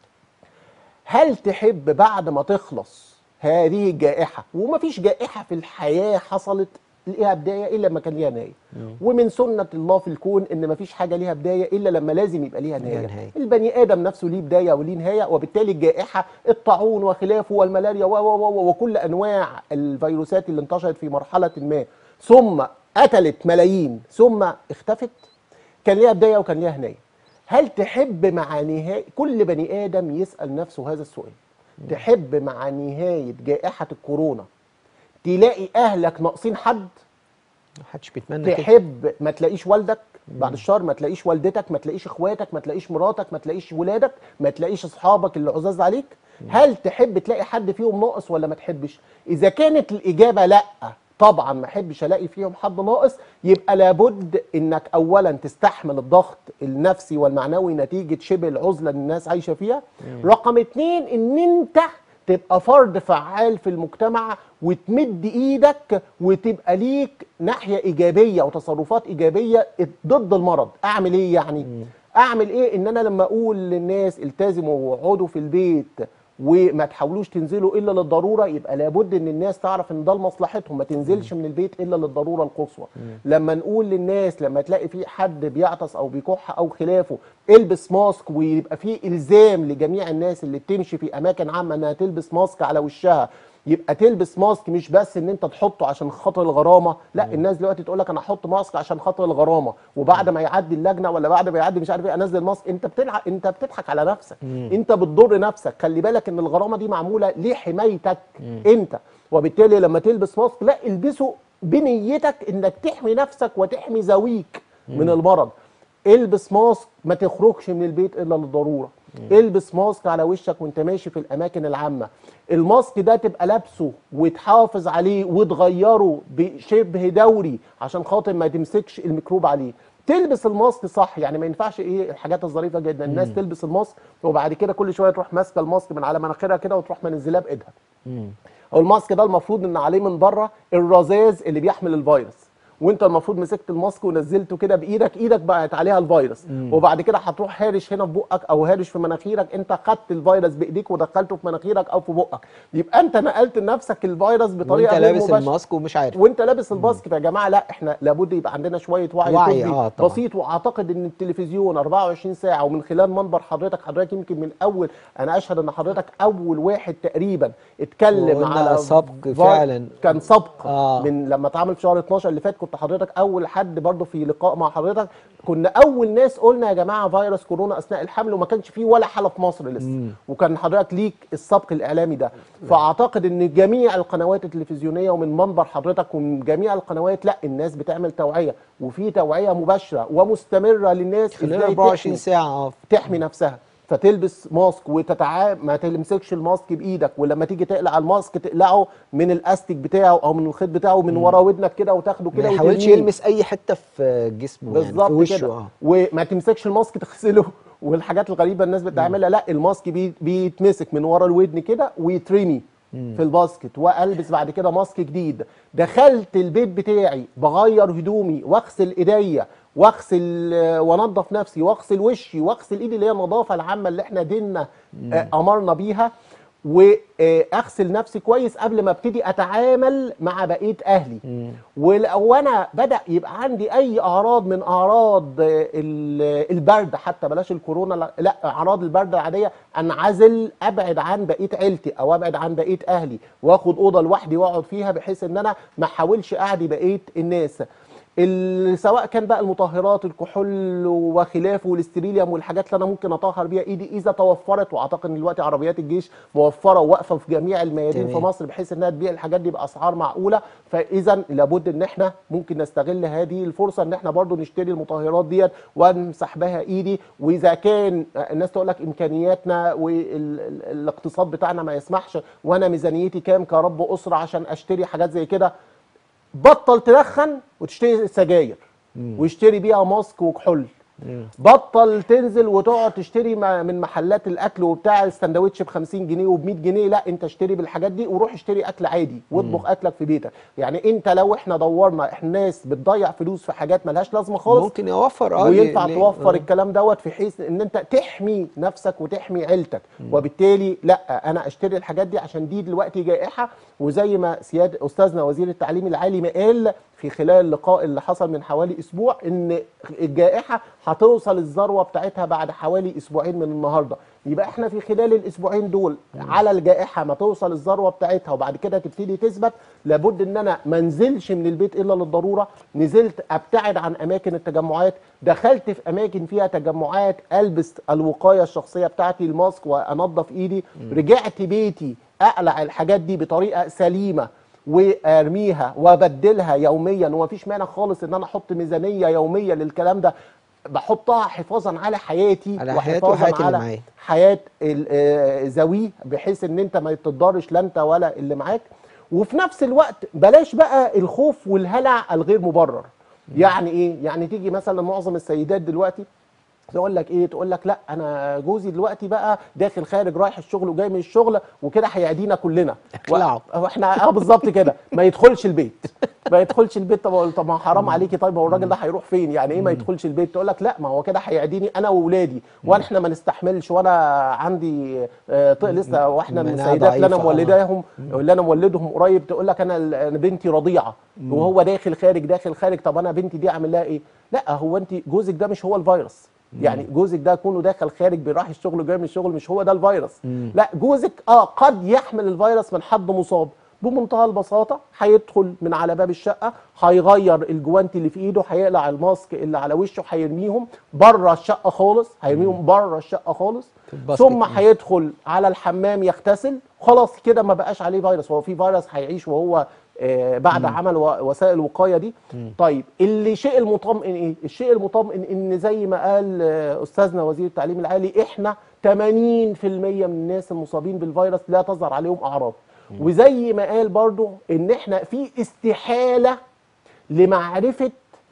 هل تحب بعد ما تخلص هذه الجائحة ومفيش جائحة في الحياة حصلت ليها بداية إلا لما كان ليها نهاية ومن سنة الله في الكون إن مفيش حاجة ليها بداية إلا لما لازم يبقى ليها
ليها
نهاية
نهاية.
البني آدم نفسه ليه بداية وليه نهاية وبالتالي الجائحة الطاعون وخلافه والملاريا و و و وكل أنواع الفيروسات اللي انتشرت في مرحلة ما ثم قتلت ملايين ثم اختفت كان ليها بدايه وكان ليها نهايه هل تحب مع نهايه كل بني ادم يسال نفسه هذا السؤال تحب مع نهايه جائحه الكورونا تلاقي اهلك ناقصين حد
محدش بيتمنى كده
تحب ما تلاقيش والدك بعد الشهر ما تلاقيش والدتك ما تلاقيش اخواتك ما تلاقيش مراتك ما تلاقيش ولادك ما تلاقيش اصحابك اللي عزاز عليك هل تحب تلاقي حد فيهم ناقص ولا ما تحبش اذا كانت الاجابه لا طبعا ما احبش الاقي فيهم حد ناقص يبقى لابد انك اولا تستحمل الضغط النفسي والمعنوي نتيجه شبه العزله اللي الناس عايشه فيها رقم اتنين ان انت تبقى فرد فعال في المجتمع وتمد ايدك وتبقى ليك ناحيه ايجابيه وتصرفات ايجابيه ضد المرض اعمل ايه يعني اعمل ايه ان انا لما اقول للناس التزموا واقعدوا في البيت وما تحاولوش تنزلوا الا للضروره يبقى لابد ان الناس تعرف ان ده لمصلحتهم ما تنزلش من البيت الا للضروره القصوى لما نقول للناس لما تلاقي في حد بيعطس او بيكح او خلافه البس ماسك ويبقى في الزام لجميع الناس اللي بتمشي في اماكن عامه انها تلبس ماسك على وشها يبقى تلبس ماسك مش بس ان انت تحطه عشان خاطر الغرامه لا الناس دلوقتي تقول لك انا احط ماسك عشان خاطر الغرامه وبعد ما يعدي اللجنه ولا بعد ما يعدي مش عارف ايه انزل ماسك انت بتلعب انت بتضحك على نفسك انت بتضر نفسك خلي بالك ان الغرامه دي معموله لحمايتك انت وبالتالي لما تلبس ماسك لا البسه بنيتك انك تحمي نفسك وتحمي ذويك من المرض البس ماسك ما تخرجش من البيت الا للضروره البس ماسك على وشك وانت ماشي في الاماكن العامه الماسك ده تبقى لابسه وتحافظ عليه وتغيره بشبه دوري عشان خاطر ما تمسكش الميكروب عليه تلبس الماسك صح يعني ما ينفعش ايه الحاجات الظريفه جدا الناس تلبس الماسك وبعد كده كل شويه تروح ماسكه الماسك من على مناخيرها كده وتروح منزلاه بايدها هو الماسك ده المفروض ان عليه من بره الرذاذ اللي بيحمل الفيروس وانت المفروض مسكت الماسك ونزلته كده بايدك ايدك بقت عليها الفيروس وبعد كده هتروح هارش هنا في بقك او هارش في مناخيرك انت خدت الفيروس بايديك ودخلته في مناخيرك او في بقك يبقى انت نقلت لنفسك الفيروس بطريقه
وانت
غير
لابس
مباشرة.
الماسك ومش عارف
وانت لابس الماسك فيا جماعه لا احنا لابد يبقى عندنا شويه وعي,
وعي،
طبي
آه طبعا.
بسيط واعتقد ان التلفزيون 24 ساعه ومن خلال منبر حضرتك حضرتك يمكن من اول انا اشهد ان حضرتك اول واحد تقريبا اتكلم
وقلنا
على
سبق
فا-
فعلا.
كان سبق
آه.
من لما اتعمل في شهر 12 اللي فات كنت حضرتك اول حد برضه في لقاء مع حضرتك كنا اول ناس قلنا يا جماعه فيروس كورونا اثناء الحمل وما كانش فيه ولا حاله في مصر لسه وكان حضرتك ليك السبق الاعلامي ده فاعتقد ان جميع القنوات التلفزيونيه ومن منبر حضرتك ومن جميع القنوات لا الناس بتعمل توعيه وفي توعيه مباشره ومستمره للناس
خلال
إزاي
24
تحمي-
ساعه اه
تحمي نفسها فتلبس ماسك وتتعامل ما تمسكش الماسك بايدك ولما تيجي تقلع الماسك تقلعه من الاستيك بتاعه او من الخيط بتاعه من ورا ودنك كده وتاخده
ما
كده
يحاولش
وترميه.
يلمس اي حته في جسمه يعني في
بالظبط
وشه
كده
اه
وما تمسكش الماسك تغسله والحاجات الغريبه الناس بتعملها لا الماسك بي بيتمسك من ورا الودن كده ويترمي في الباسكت والبس بعد كده ماسك جديد دخلت البيت بتاعي بغير هدومي واغسل ايديا واغسل آه، وانضف نفسي واغسل وشي واغسل ايدي اللي هي النظافه العامه اللي احنا ديننا آه، امرنا بيها واغسل نفسي كويس قبل ما ابتدي اتعامل مع بقيه اهلي ولو انا بدا يبقى عندي اي اعراض من اعراض آه، ال- البرد حتى بلاش الكورونا لا- لا اعراض البرد العاديه انعزل ابعد عن بقيه عيلتي او ابعد عن بقيه اهلي واخد اوضه لوحدي واقعد فيها بحيث ان انا ما احاولش اعدي بقيه الناس ال- سواء كان بقى المطهرات الكحول وخلافه والاستريليوم والحاجات اللي انا ممكن اطهر بيها ايدي اذا توفرت واعتقد ان دلوقتي عربيات الجيش موفره وواقفه في جميع الميادين في
تمام.
مصر بحيث انها تبيع الحاجات دي باسعار معقوله فاذا لابد ان احنا ممكن نستغل هذه الفرصه ان احنا برضو نشتري المطهرات ديت وامسح بها ايدي واذا كان الناس تقول لك امكانياتنا والاقتصاد بتاعنا ما يسمحش وانا ميزانيتي كام كرب اسره عشان اشتري حاجات زي كده بطل تدخن وتشتري سجاير واشتري بيها ماسك وكحول بطل تنزل وتقعد تشتري ما- من محلات الاكل وبتاع السندوتش ب 50 جنيه وب 100 جنيه لا انت اشتري بالحاجات دي وروح اشتري اكل عادي واطبخ اكلك في بيتك يعني انت لو احنا دورنا احنا ناس بتضيع فلوس في حاجات ملهاش لازمه خالص
ممكن يوفر اه
وينفع
ليه-
توفر
آه.
الكلام دوت في حيث ان انت تحمي نفسك وتحمي عيلتك وبالتالي لا انا اشتري الحاجات دي عشان دي دلوقتي جائحه وزي ما سياد استاذنا وزير التعليم العالي ما قال في خلال اللقاء اللي حصل من حوالي اسبوع ان الجائحه هتوصل الذروه بتاعتها بعد حوالي اسبوعين من النهارده يبقى احنا في خلال الاسبوعين دول على الجائحه ما توصل الذروه بتاعتها وبعد كده تبتدي تثبت لابد ان انا ما انزلش من البيت الا للضروره نزلت ابتعد عن اماكن التجمعات دخلت في اماكن فيها تجمعات البس الوقايه الشخصيه بتاعتي الماسك وانضف ايدي رجعت بيتي اقلع الحاجات دي بطريقه سليمه وارميها وابدلها يوميا ومفيش مانع خالص ان انا احط ميزانيه يوميه للكلام ده بحطها حفاظا على حياتي
على حياتي وحياة اللي
على
معايا.
حياه ال- آه، ذويه بحيث ان انت ما تتضرش لا انت ولا اللي معاك وفي نفس الوقت بلاش بقى الخوف والهلع الغير مبرر يعني ايه يعني تيجي مثلا معظم السيدات دلوقتي تقول لك ايه تقول لك لا انا جوزي دلوقتي بقى داخل خارج رايح الشغل وجاي من الشغل وكده هيعدينا كلنا
اخلعه.
و- واحنا اه بالظبط كده ما يدخلش البيت ما يدخلش البيت طب أقول طب ما حرام عليكي طيب هو الراجل ده هيروح فين يعني ايه ما يدخلش البيت تقول لك لا ما هو كده هيعديني انا واولادي واحنا ما نستحملش وانا عندي آه، طق لسه واحنا من
مناعة
السيدات اللي انا
ضعيفة، آه.
مولداهم اللي انا مولدهم قريب تقول لك انا ال- أنا بنتي رضيعه وهو داخل خارج داخل خارج طب انا بنتي دي اعمل لها ايه لا هو انت جوزك ده مش هو الفيروس يعني جوزك ده كونه داخل خارج بيروح الشغل وجاي من الشغل مش هو ده الفيروس لا جوزك اه قد يحمل الفيروس من حد مصاب بمنتهى البساطه هيدخل من على باب الشقه هيغير الجوانتي اللي في ايده هيقلع الماسك اللي على وشه هيرميهم بره الشقه خالص هيرميهم بره الشقه خالص
في الباسكت.
ثم هيدخل على الحمام يغتسل خلاص كده ما بقاش عليه فيروس هو في فيروس هيعيش وهو آه، بعد عمل و- وسائل الوقايه دي طيب اللي شيء المطمئن ايه الشيء المطمئن ان زي ما قال آه، استاذنا وزير التعليم العالي احنا 80% من الناس المصابين بالفيروس لا تظهر عليهم اعراض وزي ما قال برضو ان احنا في استحاله لمعرفه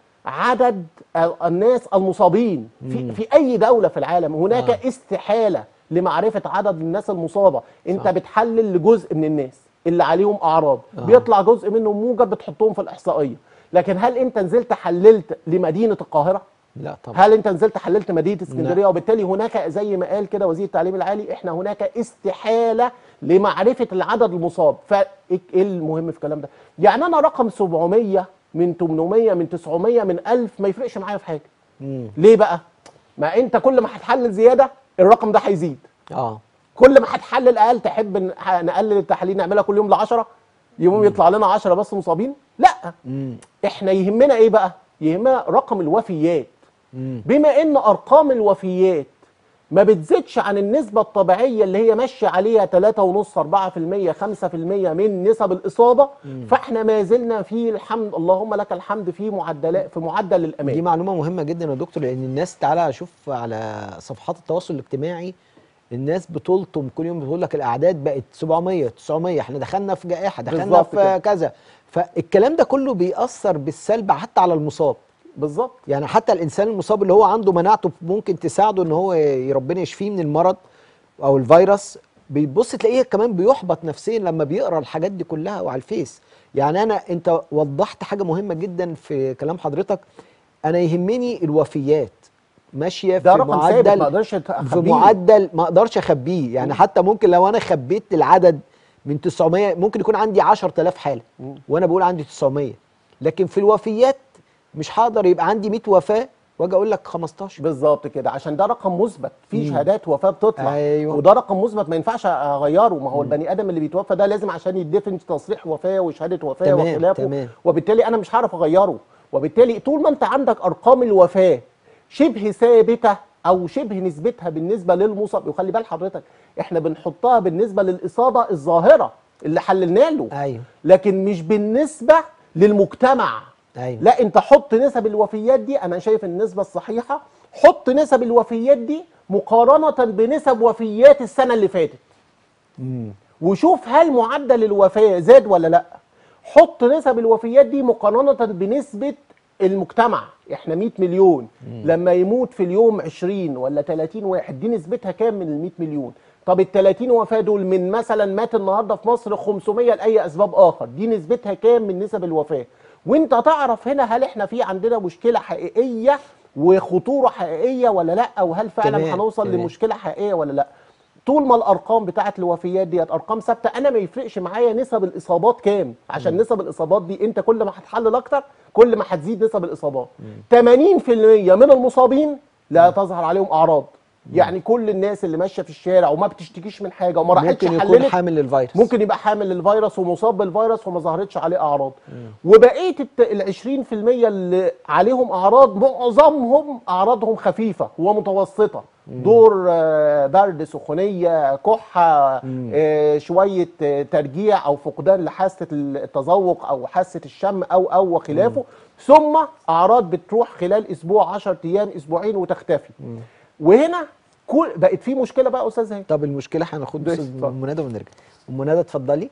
عدد ال- الناس المصابين في, في اي دوله في العالم هناك
آه.
آه. استحاله لمعرفه عدد الناس المصابه انت بتحلل لجزء من الناس اللي عليهم اعراض
آه.
آه. بيطلع جزء منهم موجب بتحطهم في الاحصائيه لكن هل انت نزلت حللت لمدينه القاهره
لا طبعا
هل انت نزلت حللت مدينه اسكندريه وبالتالي هناك زي ما قال كده وزير التعليم العالي احنا هناك استحاله لمعرفه العدد المصاب فايه المهم في الكلام ده يعني انا رقم 700 من 800 من 900 من 1000 ما يفرقش معايا في حاجه
مم.
ليه بقى ما انت كل ما هتحلل زياده الرقم ده هيزيد
اه
كل ما هتحلل اقل تحب ن- ه- نقلل التحاليل نعملها كل يوم ل 10 يوم يطلع لنا 10 بس مصابين لا
مم.
احنا يهمنا ايه بقى يهمنا رقم الوفيات
مم.
بما ان ارقام الوفيات ما بتزيدش عن النسبة الطبيعية اللي هي ماشية عليها 3.5 4% 5% من نسب الإصابة فاحنا ما زلنا في الحمد اللهم لك الحمد في معدلات في معدل
دي
الأمان
معلومة مهمة جدا يا دكتور لأن الناس تعالى شوف على صفحات التواصل الاجتماعي الناس بتلطم كل يوم بتقول لك الأعداد بقت 700 900 احنا دخلنا في جائحة دخلنا
بالظبط
في
كده.
كذا فالكلام ده كله بيأثر بالسلب حتى على المصاب
بالظبط
يعني حتى الإنسان المصاب اللي هو عنده مناعته ممكن تساعده إن هو ي- ربنا يشفيه من المرض أو الفيروس بيبص تلاقيه كمان بيحبط نفسيا لما بيقرا الحاجات دي كلها وعلى الفيس يعني أنا أنت وضحت حاجة مهمة جدا في كلام حضرتك أنا يهمني الوفيات ماشيه
ده
في
رقم ثابت
معدل
ما اقدرش
في
اخبيه
معدل ما اقدرش اخبيه يعني حتى ممكن لو انا خبيت العدد من 900 ممكن يكون عندي 10000 حاله وانا بقول عندي 900 لكن في الوفيات مش هقدر يبقى عندي 100 وفاه واجي اقول لك 15
بالظبط كده عشان ده رقم مثبت في شهادات وفاه بتطلع
أيوة.
وده رقم مثبت ما ينفعش اغيره ما هو البني ادم اللي بيتوفى ده لازم عشان يدفن تصريح وفاه وشهاده وفاه
تمام،
وخلافه
تمام.
وبالتالي انا مش هعرف اغيره وبالتالي طول ما انت عندك ارقام الوفاه شبه ثابته او شبه نسبتها بالنسبه للمصاب وخلي بال حضرتك احنا بنحطها بالنسبه للاصابه الظاهره اللي حللنا له
ايوه
لكن مش بالنسبه للمجتمع
ايوه
لا انت حط نسب الوفيات دي انا شايف النسبه الصحيحه حط نسب الوفيات دي مقارنه بنسب وفيات السنه اللي فاتت
مم.
وشوف هل معدل الوفاه زاد ولا لا حط نسب الوفيات دي مقارنه بنسبه المجتمع احنا 100 مليون لما يموت في اليوم 20 ولا 30 واحد دي نسبتها كام من ال 100 مليون طب ال 30 وفاه دول من مثلا مات النهارده في مصر 500 لاي اسباب اخر دي نسبتها كام من نسب الوفاه وانت تعرف هنا هل احنا في عندنا مشكله حقيقيه وخطوره حقيقيه ولا لا وهل فعلا
تمام،
هنوصل
تمام.
لمشكله حقيقيه ولا لا طول ما الارقام بتاعت الوفيات ديت ارقام ثابته انا ما يفرقش معايا نسب الاصابات كام عشان نسب الاصابات دي انت كل ما هتحلل اكتر كل ما هتزيد نسب الاصابات 80% من المصابين لا تظهر عليهم اعراض يعني كل الناس اللي ماشيه في الشارع وما بتشتكيش من حاجه وما راحتش
ممكن يكون
حللت
حامل للفيروس
ممكن يبقى حامل للفيروس ومصاب بالفيروس وما ظهرتش عليه اعراض وبقيه الت- ال 20% اللي عليهم اعراض معظمهم اعراضهم خفيفه ومتوسطه دور آه، برد سخونيه كحه آه، شويه آه، ترجيع او فقدان لحاسه التذوق او حاسه الشم او او وخلافه ثم اعراض بتروح خلال اسبوع 10 ايام اسبوعين وتختفي وهنا كل بقت في مشكله بقى يا استاذ هاني
طب المشكله هناخد
ماشي،
استاذ
اتفضل.
ام ندى ونرجع ام ندى اتفضلي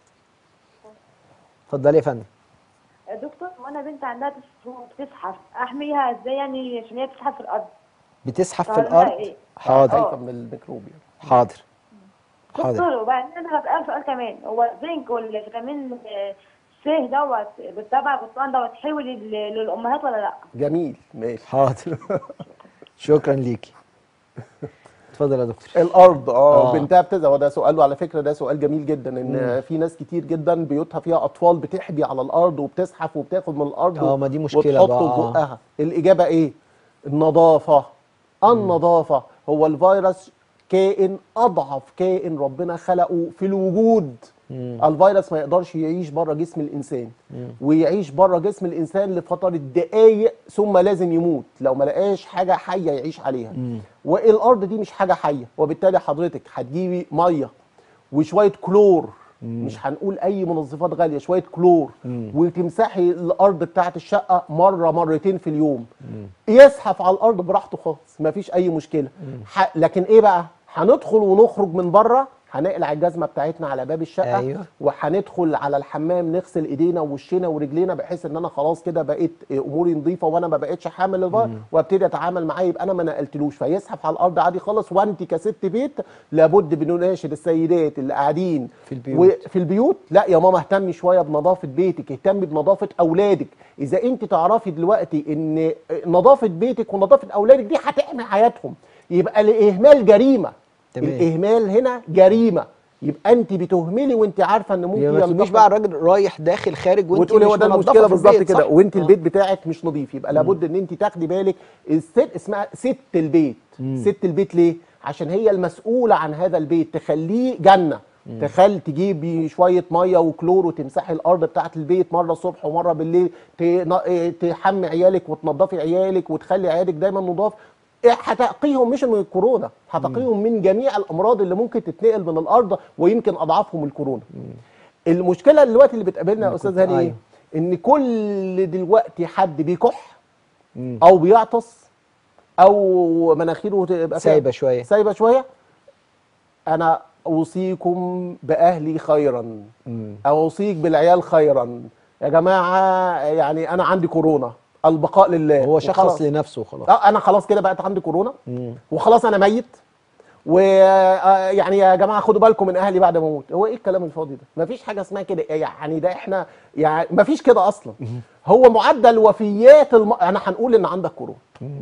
اتفضلي يا فندم
دكتور وانا بنت عندها تسع شهور بتزحف احميها ازاي يعني عشان هي بتزحف في الارض
بتزحف في
طب
الارض
إيه؟
حاضر
خايفه من الميكروب يعني.
حاضر حاضر
دكتور وبعدين انا هسأل سؤال كمان هو الزنك والفيتامين س دوت بالتبع القرآن دوت حلو لل- للامهات ولا لا؟
جميل ماشي
حاضر شكرا ليكي اتفضل يا دكتور
الارض اه
آه.
بنتها بتزهق وده سؤال وعلى فكره ده سؤال جميل جدا ان في ناس كتير جدا بيوتها فيها اطفال بتحبي على الارض وبتزحف وبتاخد من الارض
آه، ما دي مشكلة
وتحطه
بقى،
في
آه.
بقها الاجابه ايه النظافه النظافه هو الفيروس كائن اضعف كائن ربنا خلقه في الوجود الفيروس ما يقدرش يعيش بره جسم الانسان ويعيش بره جسم الانسان لفتره دقائق ثم لازم يموت لو ما لقاش حاجه حيه يعيش عليها والارض دي مش حاجه حيه وبالتالي حضرتك هتجيبي ميه وشويه كلور مش هنقول اي منظفات غاليه شويه كلور وتمسحي الارض بتاعت الشقه مره مرتين في اليوم يزحف على الارض براحته خالص مفيش اي مشكله ح... لكن ايه بقى هندخل ونخرج من بره هنقلع الجزمه بتاعتنا على باب الشقه
أيوة.
وهندخل على الحمام نغسل ايدينا ووشنا ورجلينا بحيث ان انا خلاص كده بقيت اموري نظيفه وانا ما بقتش حامل الفيروس وابتدي اتعامل معاه يبقى انا ما نقلتلوش فيزحف على الارض عادي خالص وانت كست بيت لابد بنناشد السيدات اللي قاعدين
في البيوت.
في البيوت لا يا ماما اهتمي شويه بنظافه بيتك اهتمي بنظافه اولادك اذا انت تعرفي دلوقتي ان نظافه بيتك ونظافه اولادك دي هتحمي حياتهم يبقى الاهمال جريمه
تمام.
الاهمال هنا جريمه يبقى انت بتهملي وانت عارفه ان ممكن
يعني ما تقوليش
ينتقل-
بقى الراجل رايح داخل خارج وانت
وتقولي
مش
هو ده
منضفة
المشكله
في
بالظبط
البيت،
كده
صح؟
وانت
آه.
البيت بتاعك مش نظيف يبقى لابد ان انت تاخدي بالك الست اسمها ست البيت ست البيت ليه عشان هي المسؤوله عن هذا البيت تخليه جنه تخلي تجيبي شويه ميه وكلور وتمسحي الارض بتاعه البيت مره الصبح ومره بالليل تن- إيه، تحمي عيالك وتنظفي عيالك وتخلي عيالك دايما نضاف إيه، هتقيهم مش من الكورونا هتقيهم من جميع الامراض اللي ممكن تتنقل من الارض ويمكن اضعافهم الكورونا المشكله دلوقتي اللي بتقابلنا يا استاذ هاني
أيوة.
ايه ان كل دلوقتي حد بيكح
مم.
او بيعطس او مناخيره تبقى فيها-
سايبة شوية.
سايبه شويه انا اوصيكم باهلي خيرا
مم.
اوصيك بالعيال خيرا يا جماعه يعني انا عندي كورونا البقاء لله
هو شخص
وخلاص.
لنفسه خلاص
اه انا خلاص كده بقت عندي كورونا
مم.
وخلاص انا ميت ويعني يا جماعه خدوا بالكم من اهلي بعد ما اموت هو ايه الكلام الفاضي ده مفيش حاجه اسمها كده يعني ده احنا يعني مفيش كده اصلا هو معدل وفيات الم... انا هنقول ان عندك كورونا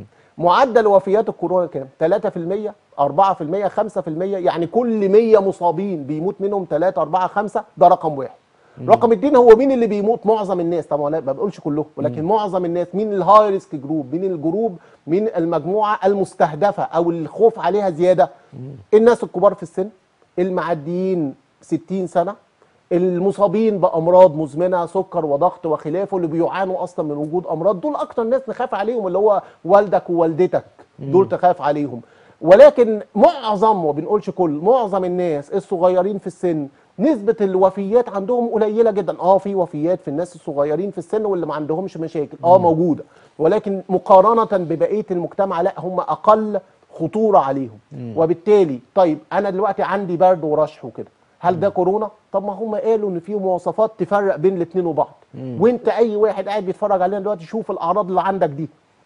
معدل وفيات الكورونا كام 3% 4% 5% يعني كل 100 مصابين بيموت منهم 3 4 5 ده رقم واحد رقم اتنين هو مين اللي بيموت معظم الناس طبعا لا ما بقولش كلهم ولكن معظم الناس مين الهاي ريسك جروب مين الجروب مين المجموعه المستهدفه او الخوف عليها زياده الناس الكبار في السن المعديين 60 سنه المصابين بامراض مزمنه سكر وضغط وخلافه اللي بيعانوا اصلا من وجود امراض دول اكتر ناس نخاف عليهم اللي هو والدك ووالدتك دول تخاف عليهم ولكن معظم وما بنقولش كل معظم الناس الصغيرين في السن نسبة الوفيات عندهم قليلة جدا اه في وفيات في الناس الصغيرين في السن واللي ما عندهمش مشاكل اه موجودة ولكن مقارنة ببقية المجتمع لا هم اقل خطورة عليهم وبالتالي طيب انا دلوقتي عندي برد ورشح وكده هل ده كورونا؟ طب ما هم قالوا ان في مواصفات تفرق بين الاثنين وبعض وانت اي واحد قاعد بيتفرج علينا دلوقتي شوف الاعراض اللي عندك دي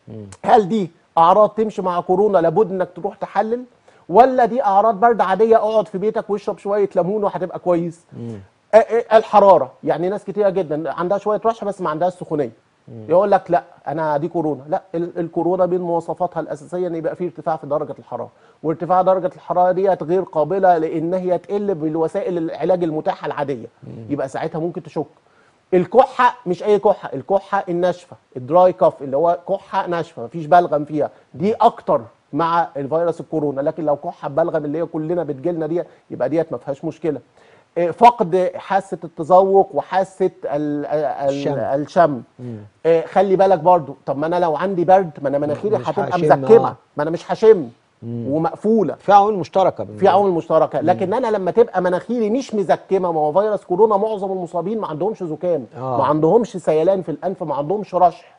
هل دي اعراض تمشي مع كورونا لابد انك تروح تحلل ولا دي اعراض برد عاديه اقعد في بيتك واشرب شويه ليمون وهتبقى كويس آه، آه، الحراره يعني ناس كتيره جدا عندها شويه رشح بس ما عندهاش سخونيه يقول لك لا انا دي كورونا لا ال- الكورونا من مواصفاتها الاساسيه ان يبقى فيه ارتفاع في درجه الحراره وارتفاع درجه الحراره ديت غير قابله لان هي تقل بالوسائل العلاج المتاحه العاديه يبقى ساعتها ممكن تشك الكحه مش اي كحه الكحه الناشفه الدراي كاف اللي هو كحه ناشفه مفيش بلغم فيها دي اكتر مع الفيروس الكورونا لكن لو كحه بلغم اللي هي كلنا بتجيلنا دي يبقى ديت ما فيهاش مشكله إيه، فقد حاسه التذوق وحاسه ال- ال-
الشم.
الشم إيه، خلي بالك برضو طب ما انا لو عندي برد ما انا مناخيري
مش
هتبقى
هشم،
مزكمه
آه.
ما انا مش هشم ومقفوله
في عوامل مشتركه
في
بالنسبة
عوامل مشتركه لكن انا لما تبقى مناخيري مش مزكمه ما هو فيروس كورونا معظم المصابين ما عندهمش زكام
آه.
ما عندهمش سيلان في الانف ما عندهمش رشح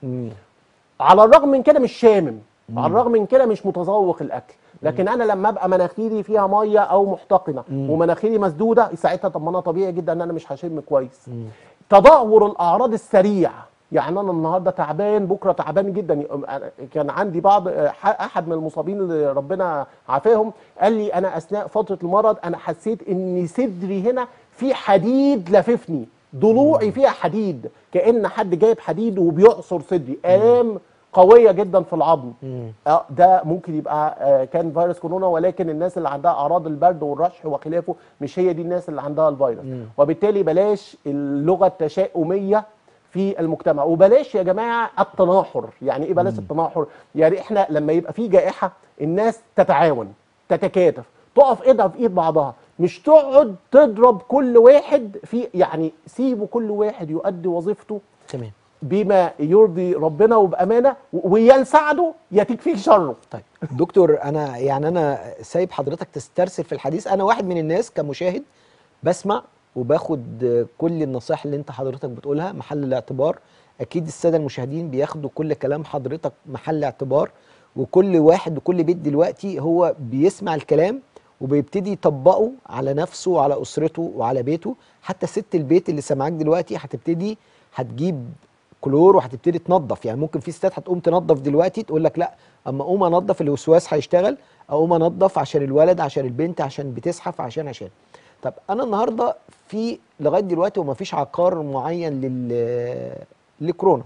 على الرغم من كده مش شامم على الرغم من كده مش متذوق الاكل لكن انا لما ابقى مناخيري فيها ميه او محتقنه ومناخيري مسدوده ساعتها طب ما انا طبيعي جدا ان انا مش هشم كويس تدهور الاعراض السريع يعني انا النهارده تعبان بكره تعبان جدا كان عندي بعض احد من المصابين اللي ربنا عافاهم قال لي انا اثناء فتره المرض انا حسيت ان صدري هنا في حديد لاففني ضلوعي فيها حديد كان حد جايب حديد وبيعصر صدري الام قويه جدا في العظم آه ده ممكن يبقى آه كان فيروس كورونا ولكن الناس اللي عندها اعراض البرد والرشح وخلافه مش هي دي الناس اللي عندها الفيروس وبالتالي بلاش اللغه التشاؤميه في المجتمع وبلاش يا جماعه التناحر يعني ايه بلاش التناحر يعني احنا لما يبقى في جائحه الناس تتعاون تتكاتف تقف ايدها في ايد بعضها مش تقعد تضرب كل واحد في يعني سيبوا كل واحد يؤدي وظيفته
تمام
بما يرضي ربنا وبامانه ويا نساعده يا تكفيك شره
طيب دكتور انا يعني انا سايب حضرتك تسترسل في الحديث انا واحد من الناس كمشاهد بسمع وباخد كل النصائح اللي انت حضرتك بتقولها محل الاعتبار اكيد الساده المشاهدين بياخدوا كل كلام حضرتك محل اعتبار وكل واحد وكل بيت دلوقتي هو بيسمع الكلام وبيبتدي يطبقه على نفسه وعلى اسرته وعلى بيته حتى ست البيت اللي سامعاك دلوقتي هتبتدي هتجيب كلور وهتبتدي تنظف يعني ممكن في ستات هتقوم تنظف دلوقتي تقول لك لا اما اقوم انظف الوسواس هيشتغل اقوم انظف عشان الولد عشان البنت عشان بتزحف عشان عشان طب انا النهارده في لغايه دلوقتي وما فيش عقار معين لل لكورونا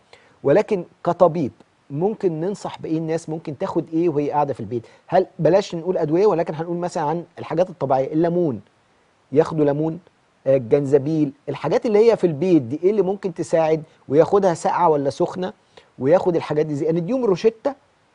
ولكن كطبيب ممكن ننصح بايه الناس ممكن تاخد ايه وهي قاعده في البيت هل بلاش نقول ادويه ولكن هنقول مثلا عن الحاجات الطبيعيه الليمون ياخدوا ليمون آه، الجنزبيل الحاجات اللي هي في البيت دي ايه اللي ممكن تساعد وياخدها ساقعه ولا سخنه وياخد الحاجات دي زي نديهم روشته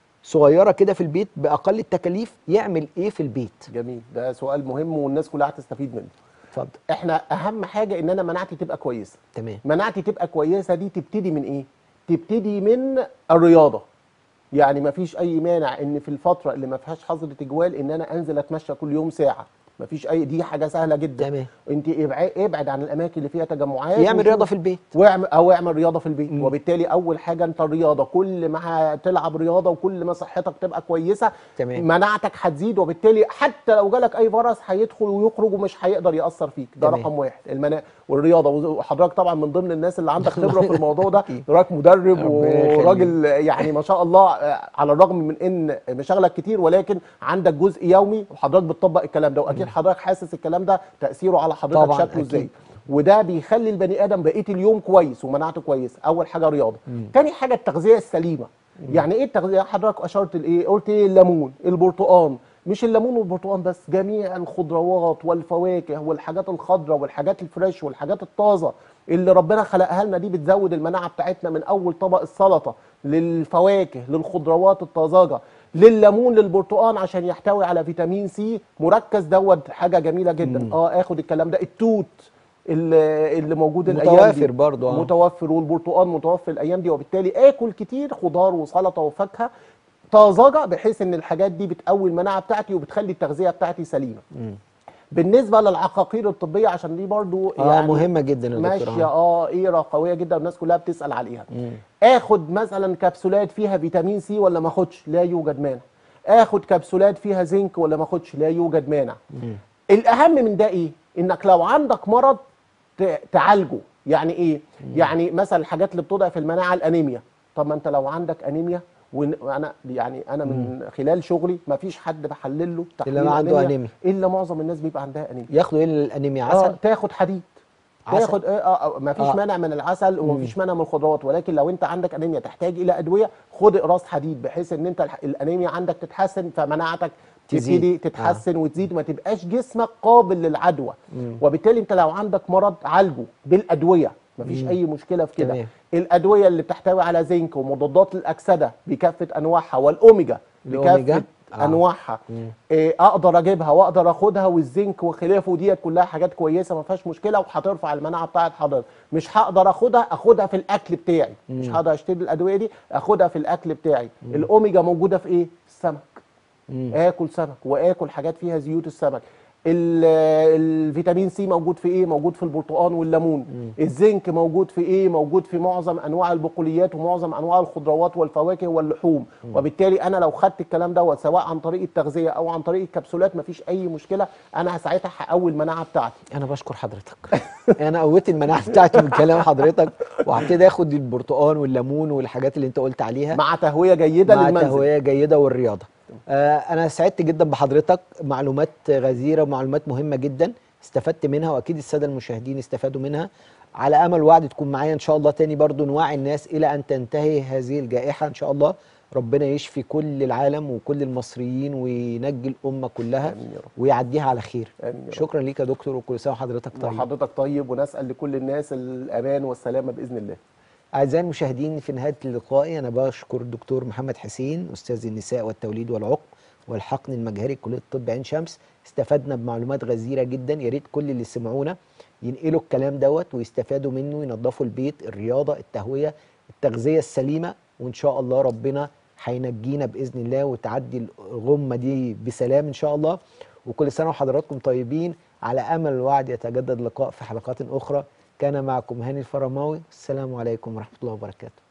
صغيره كده في البيت باقل التكاليف يعمل ايه في البيت
جميل ده سؤال مهم والناس كلها هتستفيد منه
اتفضل
احنا اهم حاجه ان انا مناعتي تبقى كويسه
تمام
مناعتي تبقى كويسه دي تبتدي من ايه تبتدي من الرياضه يعني ما فيش اي مانع ان في الفتره اللي ما فيهاش حظر تجوال ان انا انزل اتمشى كل يوم ساعه ما فيش اي دي حاجه سهله جدا
تمام.
انت ابعد ابعد عن الاماكن اللي فيها تجمعات
يعمل
وشوف-
رياضه في البيت
واعمل او اعمل رياضه في البيت
مم.
وبالتالي اول حاجه انت الرياضه كل ما هتلعب رياضه وكل ما صحتك تبقى كويسه
تمام.
مناعتك هتزيد وبالتالي حتى لو جالك اي فيروس هيدخل ويخرج ومش هيقدر ياثر فيك ده
تمام.
رقم واحد المنا... والرياضه وحضرتك طبعا من ضمن الناس اللي عندك خبره في الموضوع ده
أكيد.
حضرتك مدرب
ربنا يخليك.
وراجل يعني ما شاء الله آه، على الرغم من ان مشاغلك كتير ولكن عندك جزء يومي وحضرتك بتطبق الكلام ده واكيد حضرتك حاسس الكلام ده تاثيره على حضرتك
طبعاً،
شكله ازاي
أكيد.
وده بيخلي البني ادم بقيه اليوم كويس ومناعته كويسه اول حاجه رياضه تاني حاجه التغذيه السليمه يعني ايه التغذيه حضرتك اشرت لايه قلت ايه الليمون البرتقال مش الليمون والبرتقال بس جميع الخضروات والفواكه والحاجات الخضراء والحاجات الفريش والحاجات الطازه اللي ربنا خلقها لنا دي بتزود المناعه بتاعتنا من اول طبق السلطه للفواكه للخضروات الطازجه لليمون للبرتقال عشان يحتوي على فيتامين سي مركز دوت حاجه جميله جدا اه اخد الكلام ده التوت اللي, اللي موجود الايام دي
متوافر برضو، آه.
متوفر والبرتقال متوفر الايام دي وبالتالي اكل كتير خضار وسلطه وفاكهه طازجه بحيث ان الحاجات دي بتقوي المناعه بتاعتي وبتخلي التغذيه بتاعتي سليمه بالنسبه للعقاقير الطبيه عشان دي برضو
اه
يعني
مهمه جدا يا دكتور
ماشيه
آه.
اه ايرا قويه جدا والناس كلها بتسال عليها اخد مثلا كبسولات فيها فيتامين سي ولا ما اخدش لا يوجد مانع اخد كبسولات فيها زنك ولا ما اخدش لا يوجد مانع الاهم من ده ايه انك لو عندك مرض ت- تعالجه يعني ايه يعني مثلا الحاجات اللي بتضعف المناعه الانيميا طب ما انت لو عندك انيميا وإن- وانا يعني انا من خلال شغلي ما فيش حد بحلل له تحليل
ما عنده أنيميا.
الا معظم الناس بيبقى عندها انيميا
ياخدوا ايه الانيميا
اه
عسل
تاخد حديد
عسل.
تاخد اه, آه ما فيش
آه.
مانع من العسل وما فيش مانع من الخضروات ولكن لو انت عندك انيميا تحتاج الى ادويه خد اقراص حديد بحيث ان انت الح- الانيميا عندك تتحسن فمناعتك
تزيد.
تبتدي تتحسن وتزيد وما تبقاش جسمك قابل للعدوى وبالتالي انت لو عندك مرض عالجه بالادويه مفيش اي مشكله في كده
تمام.
الادويه اللي بتحتوي على زنك ومضادات الاكسده بكافه انواعها والاوميجا
الأوميجا.
بكافه
آه.
انواعها إيه اقدر اجيبها واقدر اخدها والزنك وخلافه ديت كلها حاجات كويسه ما فيهاش مشكله وهترفع المناعه بتاعت حضرتك مش هقدر اخدها اخدها في الاكل بتاعي مش هقدر اشتري الادويه دي اخدها في الاكل بتاعي الاوميجا موجوده في ايه في السمك اكل سمك واكل حاجات فيها زيوت السمك ال- الفيتامين سي موجود في ايه موجود في البرتقال والليمون الزنك موجود في ايه موجود في معظم انواع البقوليات ومعظم انواع الخضروات والفواكه واللحوم وبالتالي انا لو خدت الكلام دوت سواء عن طريق التغذيه او عن طريق الكبسولات مفيش اي مشكله انا ساعتها هقوي المناعه بتاعتي
انا بشكر حضرتك انا قويت المناعه بتاعتي من كلام حضرتك وهبتدي اخد البرتقال والليمون والحاجات اللي انت قلت عليها
مع تهويه جيده
مع
للمنزل
تهويه جيده والرياضه آه انا سعدت جدا بحضرتك معلومات غزيره ومعلومات مهمه جدا استفدت منها واكيد الساده المشاهدين استفادوا منها على امل وعد تكون معايا ان شاء الله تاني برضو نوعي الناس الى ان تنتهي هذه الجائحه ان شاء الله ربنا يشفي كل العالم وكل المصريين وينجي الامه كلها
آمين يا رب.
ويعديها على خير
آمين يا رب.
شكرا ليك يا دكتور وكل سنه وحضرتك طيب
وحضرتك طيب ونسال لكل الناس الامان والسلامه باذن الله
أعزائي المشاهدين في نهاية اللقاء أنا بشكر الدكتور محمد حسين أستاذ النساء والتوليد والعقم والحقن المجهري كلية الطب عين شمس استفدنا بمعلومات غزيرة جدا يا ريت كل اللي سمعونا ينقلوا الكلام دوت ويستفادوا منه ينظفوا البيت الرياضة التهوية التغذية السليمة وإن شاء الله ربنا هينجينا بإذن الله وتعدي الغمة دي بسلام إن شاء الله وكل سنة وحضراتكم طيبين على أمل الوعد يتجدد اللقاء في حلقات أخرى كان معكم هاني الفرماوي السلام عليكم ورحمة الله وبركاته